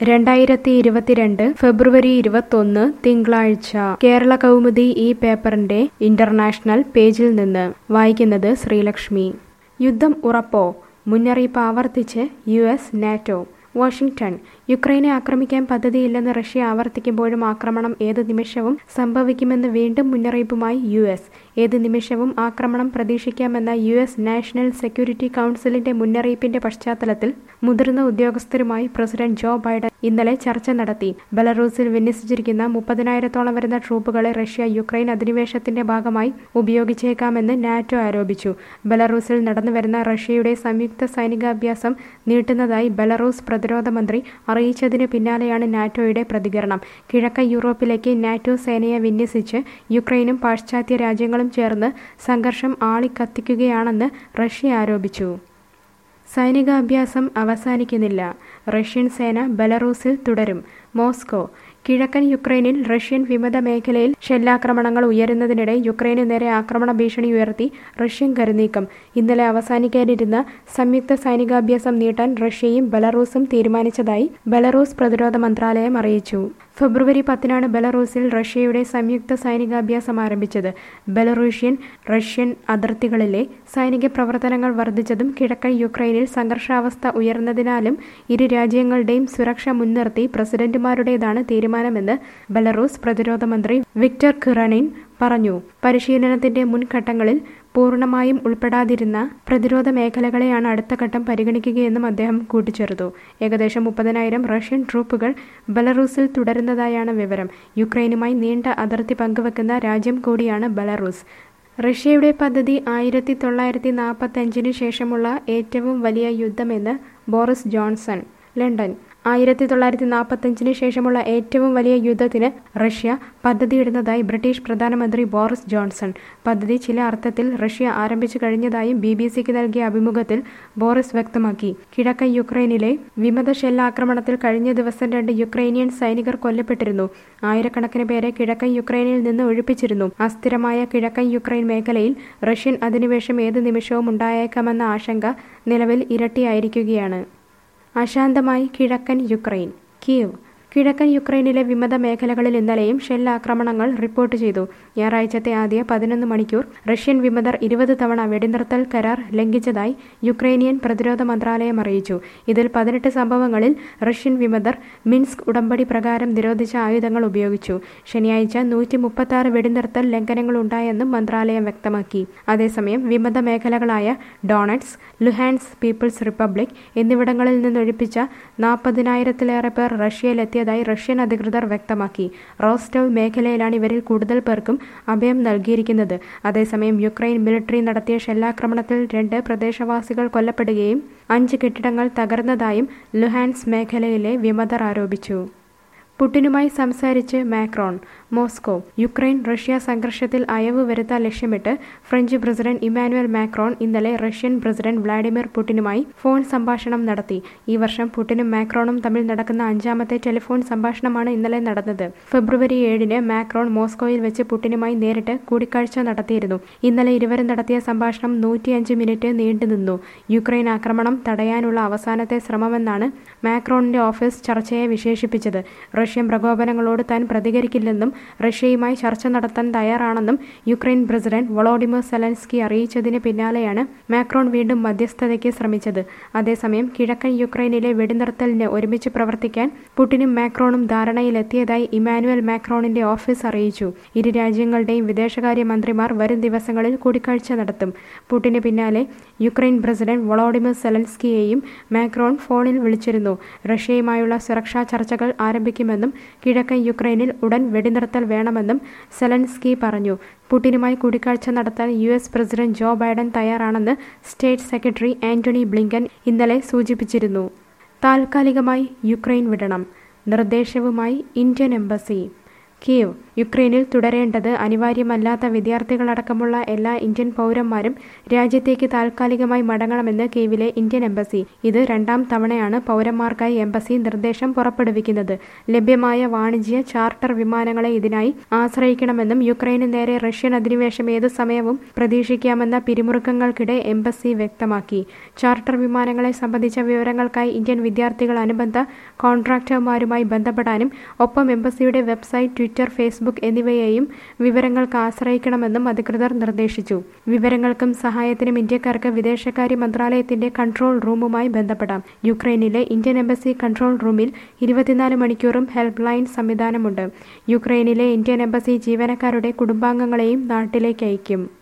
രണ്ടായിരത്തി ഇരുപത്തിരണ്ട് ഫെബ്രുവരി ഇരുപത്തൊന്ന് തിങ്കളാഴ്ച കേരള കൗമുദി ഈ പേപ്പറിന്റെ ഇന്റർനാഷണൽ പേജിൽ നിന്ന് വായിക്കുന്നത് ശ്രീലക്ഷ്മി യുദ്ധം ഉറപ്പോ മുന്നറിയിപ്പ് ആവർത്തിച്ച് യു എസ് നാറ്റോ വാഷിംഗ്ടൺ യുക്രൈനെ ആക്രമിക്കാൻ പദ്ധതിയില്ലെന്ന് റഷ്യ ആവർത്തിക്കുമ്പോഴും ആക്രമണം ഏത് നിമിഷവും സംഭവിക്കുമെന്ന് വീണ്ടും മുന്നറിയിപ്പുമായി യു എസ് ഏത് നിമിഷവും ആക്രമണം പ്രതീക്ഷിക്കാമെന്ന യു എസ് നാഷണൽ സെക്യൂരിറ്റി കൗൺസിലിന്റെ മുന്നറിയിപ്പിന്റെ പശ്ചാത്തലത്തിൽ മുതിർന്ന ഉദ്യോഗസ്ഥരുമായി പ്രസിഡന്റ് ജോ ബൈഡൻ ഇന്നലെ ചർച്ച നടത്തി ബെലറൂസിൽ വിന്യസിച്ചിരിക്കുന്ന മുപ്പതിനായിരത്തോളം വരുന്ന ട്രൂപ്പുകളെ റഷ്യ യുക്രൈൻ അധിനിവേശത്തിന്റെ ഭാഗമായി ഉപയോഗിച്ചേക്കാമെന്ന് നാറ്റോ ആരോപിച്ചു ബെലറൂസിൽ നടന്നുവരുന്ന റഷ്യയുടെ സംയുക്ത സൈനികാഭ്യാസം നീട്ടുന്നതായി ബെലറൂസ് പ്രതിരോധ മന്ത്രി അറിയിച്ചതിന് പിന്നാലെയാണ് നാറ്റോയുടെ പ്രതികരണം കിഴക്കൻ യൂറോപ്പിലേക്ക് നാറ്റോ സേനയെ വിന്യസിച്ച് യുക്രൈനും പാശ്ചാത്യ രാജ്യങ്ങളും ചേർന്ന് സംഘർഷം ആളിക്കത്തിക്കുകയാണെന്ന് റഷ്യ ആരോപിച്ചു സൈനികാഭ്യാസം അവസാനിക്കുന്നില്ല റഷ്യൻ സേന ബെലറൂസിൽ തുടരും മോസ്കോ കിഴക്കൻ യുക്രൈനിൽ റഷ്യൻ വിമത മേഖലയിൽ ഷെല്ലാക്രമണങ്ങൾ ഉയരുന്നതിനിടെ യുക്രൈനു നേരെ ആക്രമണ ഭീഷണി ഉയർത്തി റഷ്യൻ കരുനീക്കം ഇന്നലെ അവസാനിക്കാനിരുന്ന സംയുക്ത സൈനികാഭ്യാസം നീട്ടാൻ റഷ്യയും ബെലറൂസും തീരുമാനിച്ചതായി ബെലറൂസ് പ്രതിരോധ മന്ത്രാലയം അറിയിച്ചു ഫെബ്രുവരി പത്തിനാണ് ബെലറൂസിൽ റഷ്യയുടെ സംയുക്ത സൈനികാഭ്യാസം ആരംഭിച്ചത് ബെലറൂഷ്യൻ റഷ്യൻ അതിർത്തികളിലെ സൈനിക പ്രവർത്തനങ്ങൾ വർദ്ധിച്ചതും കിഴക്കൻ യുക്രൈനിൽ സംഘർഷാവസ്ഥ ഉയർന്നതിനാലും ഇരു രാജ്യങ്ങളുടെയും സുരക്ഷ മുൻനിർത്തി പ്രസിഡന്റുമാരുടേതാണ് തീരുമാനമെന്ന് ബെലറൂസ് പ്രതിരോധ മന്ത്രി വിക്ടർ ഖിറണിൻ പറഞ്ഞു പരിശീലനത്തിന്റെ മുൻഘട്ടങ്ങളിൽ പൂർണ്ണമായും ഉൾപ്പെടാതിരുന്ന പ്രതിരോധ മേഖലകളെയാണ് അടുത്ത ഘട്ടം പരിഗണിക്കുകയെന്നും അദ്ദേഹം കൂട്ടിച്ചേർത്തു ഏകദേശം മുപ്പതിനായിരം റഷ്യൻ ട്രൂപ്പുകൾ ബെലറൂസിൽ തുടരുന്നതായാണ് വിവരം യുക്രൈനുമായി നീണ്ട അതിർത്തി പങ്കുവെക്കുന്ന രാജ്യം കൂടിയാണ് ബെലറൂസ് റഷ്യയുടെ പദ്ധതി ആയിരത്തി തൊള്ളായിരത്തി നാൽപ്പത്തഞ്ചിന് ശേഷമുള്ള ഏറ്റവും വലിയ യുദ്ധമെന്ന് ബോറിസ് ജോൺസൺ ലണ്ടൻ ആയിരത്തി തൊള്ളായിരത്തി നാൽപ്പത്തഞ്ചിന് ശേഷമുള്ള ഏറ്റവും വലിയ യുദ്ധത്തിന് റഷ്യ പദ്ധതിയിടുന്നതായി ബ്രിട്ടീഷ് പ്രധാനമന്ത്രി ബോറിസ് ജോൺസൺ പദ്ധതി ചില അർത്ഥത്തിൽ റഷ്യ ആരംഭിച്ചു കഴിഞ്ഞതായും ബി ബി സിക്ക് നൽകിയ അഭിമുഖത്തിൽ ബോറിസ് വ്യക്തമാക്കി കിഴക്കൻ യുക്രൈനിലെ വിമത ഷെല്ലാക്രമണത്തിൽ കഴിഞ്ഞ ദിവസം രണ്ട് യുക്രൈനിയൻ സൈനികർ കൊല്ലപ്പെട്ടിരുന്നു ആയിരക്കണക്കിന് പേരെ കിഴക്കൻ യുക്രൈനിൽ നിന്ന് ഒഴിപ്പിച്ചിരുന്നു അസ്ഥിരമായ കിഴക്കൻ യുക്രൈൻ മേഖലയിൽ റഷ്യൻ അധിനിവേശം ഏത് നിമിഷവും ഉണ്ടായേക്കാമെന്ന ആശങ്ക നിലവിൽ ഇരട്ടിയായിരിക്കുകയാണ് അശാന്തമായി കിഴക്കൻ യുക്രൈൻ കീവ് കിഴക്കൻ യുക്രൈനിലെ വിമത മേഖലകളിൽ ഇന്നലെയും ഷെല്ലാക്രമണങ്ങൾ റിപ്പോർട്ട് ചെയ്തു ഞായറാഴ്ചത്തെ ആദ്യ പതിനൊന്ന് മണിക്കൂർ റഷ്യൻ വിമതർ ഇരുപത് തവണ വെടിനിർത്തൽ കരാർ ലംഘിച്ചതായി യുക്രൈനിയൻ പ്രതിരോധ മന്ത്രാലയം അറിയിച്ചു ഇതിൽ പതിനെട്ട് സംഭവങ്ങളിൽ റഷ്യൻ വിമതർ മിൻസ്ക് ഉടമ്പടി പ്രകാരം നിരോധിച്ച ആയുധങ്ങൾ ഉപയോഗിച്ചു ശനിയാഴ്ച നൂറ്റി മുപ്പത്തി ആറ് വെടിനിർത്തൽ ലംഘനങ്ങളുണ്ടായെന്നും മന്ത്രാലയം വ്യക്തമാക്കി അതേസമയം വിമത മേഖലകളായ ഡോണറ്റ്സ് ലുഹാൻസ് പീപ്പിൾസ് റിപ്പബ്ലിക് എന്നിവിടങ്ങളിൽ നിന്നൊഴിപ്പിച്ച നാൽപ്പതിനായിരത്തിലേറെ പേർ റഷ്യയിലെത്തിയതായി റഷ്യൻ അധികൃതർ വ്യക്തമാക്കി റോസ്റ്റവ് മേഖലയിലാണ് ഇവരിൽ കൂടുതൽ പേർക്കും അഭയം നൽകിയിരിക്കുന്നത് അതേസമയം യുക്രൈൻ മിലിറ്ററി നടത്തിയ ഷെല്ലാക്രമണത്തിൽ രണ്ട് പ്രദേശവാസികൾ കൊല്ലപ്പെടുകയും അഞ്ച് കെട്ടിടങ്ങൾ തകർന്നതായും ലുഹാൻസ് മേഖലയിലെ വിമതർ ആരോപിച്ചു പുടിനുമായി സംസാരിച്ച് മാക്രോൺ മോസ്കോ യുക്രൈൻ റഷ്യ സംഘർഷത്തിൽ അയവ് വരുത്താൻ ലക്ഷ്യമിട്ട് ഫ്രഞ്ച് പ്രസിഡന്റ് ഇമാനുവൽ മാക്രോൺ ഇന്നലെ റഷ്യൻ പ്രസിഡന്റ് വ്ളാഡിമിർ പുടിനുമായി ഫോൺ സംഭാഷണം നടത്തി ഈ വർഷം പുടിനും മാക്രോണും തമ്മിൽ നടക്കുന്ന അഞ്ചാമത്തെ ടെലിഫോൺ സംഭാഷണമാണ് ഇന്നലെ നടന്നത് ഫെബ്രുവരി ഏഴിന് മാക്രോൺ മോസ്കോയിൽ വെച്ച് പുടിനുമായി നേരിട്ട് കൂടിക്കാഴ്ച നടത്തിയിരുന്നു ഇന്നലെ ഇരുവരും നടത്തിയ സംഭാഷണം നൂറ്റിയഞ്ച് മിനിറ്റ് നീണ്ടുനിന്നു യുക്രൈൻ ആക്രമണം തടയാനുള്ള അവസാനത്തെ ശ്രമമെന്നാണ് മാക്രോണിന്റെ ഓഫീസ് ചർച്ചയെ വിശേഷിപ്പിച്ചത് റഷ്യൻ പ്രകോപനങ്ങളോട് താൻ പ്രതികരിക്കില്ലെന്നും റഷ്യയുമായി ചർച്ച നടത്താൻ തയ്യാറാണെന്നും യുക്രൈൻ പ്രസിഡന്റ് വൊളോഡിമർ സെലൻസ്കി അറിയിച്ചതിന് പിന്നാലെയാണ് മാക്രോൺ വീണ്ടും മധ്യസ്ഥതയ്ക്ക് ശ്രമിച്ചത് അതേസമയം കിഴക്കൻ യുക്രൈനിലെ വെടിനിർത്തലിന് ഒരുമിച്ച് പ്രവർത്തിക്കാൻ പുടിനും മാക്രോണും ധാരണയിലെത്തിയതായി ഇമാനുവൽ മാക്രോണിന്റെ ഓഫീസ് അറിയിച്ചു ഇരു രാജ്യങ്ങളുടെയും വിദേശകാര്യ മന്ത്രിമാർ വരും ദിവസങ്ങളിൽ കൂടിക്കാഴ്ച നടത്തും പുടിന് പിന്നാലെ യുക്രൈൻ പ്രസിഡന്റ് വൊളോഡിമർ സെലൻസ്കിയെയും മാക്രോൺ ഫോണിൽ വിളിച്ചിരുന്നു റഷ്യയുമായുള്ള സുരക്ഷാ ചർച്ചകൾ ആരംഭിക്കുമെന്നും കിഴക്കൻ യുക്രൈനിൽ ഉടൻ വെടിനിർത്തൽ വേണമെന്നും സെലൻസ്കി പറഞ്ഞു പുടിനുമായി കൂടിക്കാഴ്ച നടത്താൻ U S president Joe Biden തയ്യാറാണെന്ന് സ്റ്റേറ്റ് സെക്രട്ടറി ആന്റണി ബ്ലിങ്കൻ ഇന്നലെ സൂചിപ്പിച്ചിരുന്നു താൽക്കാലികമായി യുക്രൈൻ വിടണം നിർദ്ദേശവുമായി ഇന്ത്യൻ എംബസി കീവ് യുക്രൈനിൽ തുടരേണ്ടത് അനിവാര്യമല്ലാത്ത വിദ്യാർത്ഥികളടക്കമുള്ള എല്ലാ ഇന്ത്യൻ പൗരന്മാരും രാജ്യത്തേക്ക് താൽക്കാലികമായി മടങ്ങണമെന്ന് കീവിലെ ഇന്ത്യൻ എംബസി ഇത് രണ്ടാം തവണയാണ് പൗരന്മാർക്കായി എംബസി നിർദ്ദേശം പുറപ്പെടുവിക്കുന്നത് ലഭ്യമായ വാണിജ്യ ചാർട്ടർ വിമാനങ്ങളെ ഇതിനായി ആശ്രയിക്കണമെന്നും യുക്രൈന് നേരെ റഷ്യൻ അധിനിവേശം ഏതു സമയവും പ്രതീക്ഷിക്കാമെന്ന പിരിമുറുക്കങ്ങൾക്കിടെ എംബസി വ്യക്തമാക്കി ചാർട്ടർ വിമാനങ്ങളെ സംബന്ധിച്ച വിവരങ്ങൾക്കായി ഇന്ത്യൻ വിദ്യാർത്ഥികൾ അനുബന്ധ കോൺട്രാക്ടർമാരുമായി ബന്ധപ്പെടാനും ഒപ്പം എംബസിയുടെ വെബ്സൈറ്റ് ട്വിറ്റർ ഫേസ്ബുക്ക് എന്നിവയെയും വിവരങ്ങൾക്ക് ആശ്രയിക്കണമെന്നും അധികൃതർ നിർദ്ദേശിച്ചു വിവരങ്ങൾക്കും സഹായത്തിനും ഇന്ത്യക്കാർക്ക് വിദേശകാര്യ മന്ത്രാലയത്തിന്റെ കൺട്രോൾ റൂമുമായി ബന്ധപ്പെടാം യുക്രൈനിലെ ഇന്ത്യൻ എംബസി കൺട്രോൾ റൂമിൽ ഇരുപത്തിനാല് മണിക്കൂറും ഹെൽപ്പ് ലൈൻ സംവിധാനമുണ്ട് യുക്രൈനിലെ ഇന്ത്യൻ എംബസി ജീവനക്കാരുടെ കുടുംബാംഗങ്ങളെയും നാട്ടിലേക്ക് അയക്കും